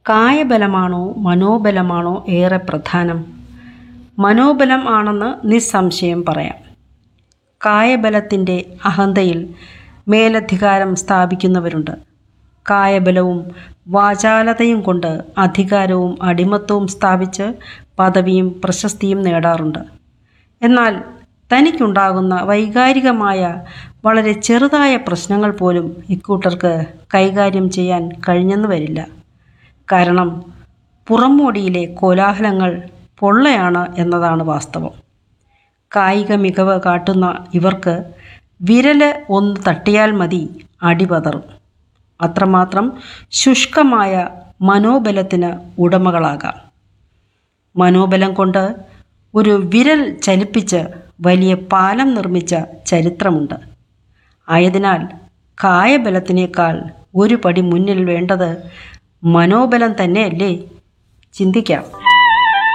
കായബലമാണോ മനോബലമാണോ ഏറെ പ്രധാനം മനോബലം ആണെന്ന് നിസ്സംശയം പറയാം കായബലത്തിൻ്റെ അഹന്തയിൽ മേലധികാരം സ്ഥാപിക്കുന്നവരുണ്ട് കായബലവും വാചാലതയും കൊണ്ട് അധികാരവും അടിമത്തവും സ്ഥാപിച്ച് പദവിയും പ്രശസ്തിയും നേടാറുണ്ട് എന്നാൽ തനിക്കുണ്ടാകുന്ന വൈകാരികമായ വളരെ ചെറുതായ പ്രശ്നങ്ങൾ പോലും ഇക്കൂട്ടർക്ക് കൈകാര്യം ചെയ്യാൻ കഴിഞ്ഞെന്ന് വരില്ല കാരണം പുറംമോടിയിലെ കോലാഹലങ്ങൾ പൊള്ളയാണ് എന്നതാണ് വാസ്തവം കായിക മികവ് കാട്ടുന്ന ഇവർക്ക് വിരല് ഒന്ന് തട്ടിയാൽ മതി അടിപതറും അത്രമാത്രം ശുഷ്കമായ മനോബലത്തിന് ഉടമകളാകാം മനോബലം കൊണ്ട് ഒരു വിരൽ ചലിപ്പിച്ച് വലിയ പാലം നിർമ്മിച്ച ചരിത്രമുണ്ട് ആയതിനാൽ കായബലത്തിനേക്കാൾ ഒരു പടി മുന്നിൽ വേണ്ടത് മനോബലം തന്നെയല്ലേ ചിന്തിക്കാം